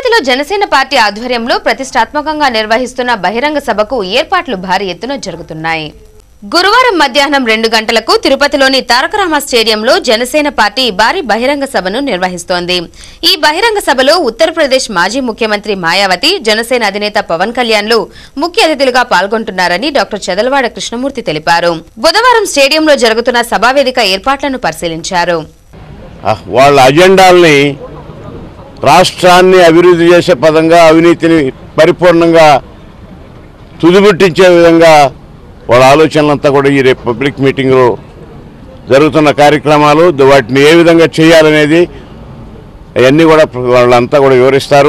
తిరుపతిలో జనసేన పార్టీ ఆధ్వర్యంలో ప్రతిష్టాత్మకంగా నిర్వహిస్తున్న బహిరంగ సభకు ఏర్పాట్లు భారీ ఎత్తున జరుగుతున్నాయి గురువారం మధ్యాహ్నం రెండు గంటలకు తిరుపతిలోని తారకరామ స్టేడియంలో జనసేన పార్టీ భారీ బహిరంగ సభను నిర్వహిస్తోంది ఈ బహిరంగ సభలో ఉత్తరప్రదేశ్ మాజీ ముఖ్యమంత్రి మాయావతి జనసేన అధినేత పవన్ కళ్యాణ్లు ముఖ్య అతిథులుగా పాల్గొంటున్నారని డాక్టర్ చదలవాడ కృష్ణమూర్తి తెలిపారు బుధవారం స్టేడియంలో జరుగుతున్న సభావేదిక ఏర్పాట్లను పరిశీలించారు ఆ, వాళ్ళ అజెండాల్ని రాష్ట్రాన్ని అభివృద్ధి చేసే పదంగా అవినీతిని పరిపూర్ణంగా తుదిముట్టించే విధంగా వాళ్ళ ఆలోచనలంతా కూడా ఈ రేపు పబ్లిక్ మీటింగ్లో జరుగుతున్న కార్యక్రమాలు ద- వాటిని ఏ విధంగా చేయాలనేది అవన్నీ కూడా వాళ్ళంతా కూడా వివరిస్తారు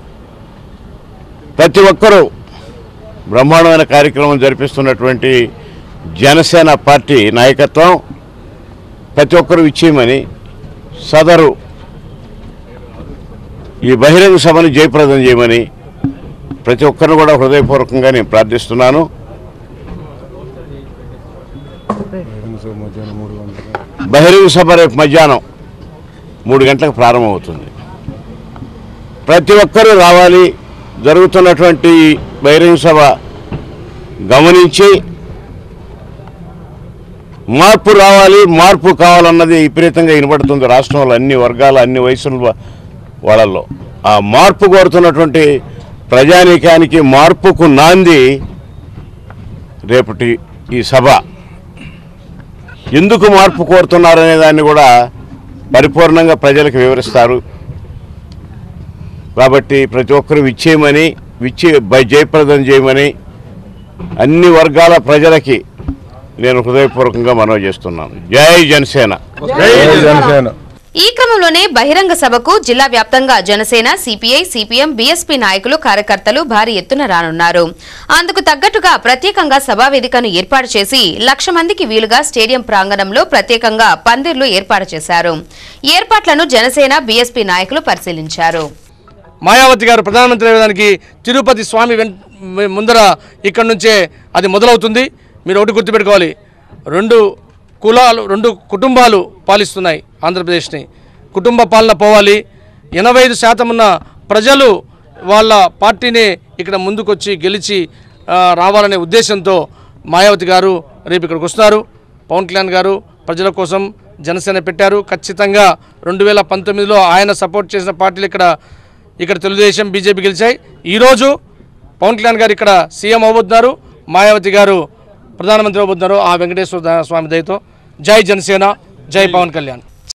ప్రతి ఒక్కరూ బ్రహ్మాండమైన కార్యక్రమం జరిపిస్తున్నటువంటి జనసేన పార్టీ నాయకత్వం ప్రతి ఒక్కరూ ఇచ్చేయమని సదరు ఈ బహిరంగ సభను జయప్రదం చేయమని ప్రతి ఒక్కరిని కూడా హృదయపూర్వకంగా నేను ప్రార్థిస్తున్నాను బహిరంగ సభ రేపు మధ్యాహ్నం మూడు గంటలకు ప్రారంభమవుతుంది ప్రతి ఒక్కరూ రావాలి జరుగుతున్నటువంటి ఈ బహిరంగ సభ గమనించి మార్పు రావాలి మార్పు కావాలన్నది విపరీతంగా వినపడుతుంది రాష్ట్రంలో అన్ని వర్గాల అన్ని వయసుల వా- వాళ్ళల్లో ఆ మార్పు కోరుతున్నటువంటి ప్రజానీకానికి మార్పుకు నాంది రేపటి ఈ సభ ఎందుకు మార్పు కోరుతున్నారనే దాన్ని కూడా పరిపూర్ణంగా ప్రజలకు వివరిస్తారు కాబట్టి ప్రతి ఒక్కరూ విచ్చేయమని విచ్చి బై- జయప్రదం చేయమని అన్ని వర్గాల ప్రజలకి నేను హృదయపూర్వకంగా మనవి చేస్తున్నాను జై జనసేన జనసేన ఈ క్రమంలోనే బహిరంగ సభకు జిల్లా వ్యాప్తంగా జనసేన సిపిఐ సిపిఎం బీఎస్పీ నాయకులు కార్యకర్తలు భారీ ఎత్తున రానున్నారు అందుకు తగ్గట్టుగా ప్రత్యేకంగా సభా వేదికను ఏర్పాటు చేసి లక్ష మందికి వీలుగా స్టేడియం ప్రాంగణంలో ప్రత్యేకంగా పందిర్లు ఏర్పాటు చేశారు ఏర్పాట్లను జనసేన బీఎస్పీ నాయకులు పరిశీలించారు మాయావతి గారు ప్రధానమంత్రి అయ్యేదానికి తిరుపతి స్వామి వెన్ ముందర ఇక్కడి నుంచే అది మొదలవుతుంది మీరు ఒకటి గుర్తుపెట్టుకోవాలి రెండు కులాలు రెండు కుటుంబాలు పాలిస్తున్నాయి ఆంధ్రప్రదేశ్ని కుటుంబ పాలన పోవాలి ఎనభై ఐదు శాతం ఉన్న ప్రజలు వాళ్ళ పార్టీని ఇక్కడ ముందుకొచ్చి గెలిచి ఆ, రావాలనే ఉద్దేశంతో మాయావతి గారు రేపు ఇక్కడికి వస్తున్నారు పవన్ కళ్యాణ్ గారు ప్రజల కోసం జనసేన పెట్టారు ఖచ్చితంగా రెండు వేల పంతొమ్మిదిలో ఆయన సపోర్ట్ చేసిన పార్టీలు ఇక్కడ ఇక్కడ తెలుగుదేశం బీజేపీ గెలిచాయి ఈరోజు పవన్ కళ్యాణ్ గారు ఇక్కడ సీఎం అవబోతున్నారు మాయావతి గారు ప్రధానమంత్రి అవబోతున్నారు ఆ వెంకటేశ్వర స్వామి దయతో జై జనసేన జై పవన్ కళ్యాణ్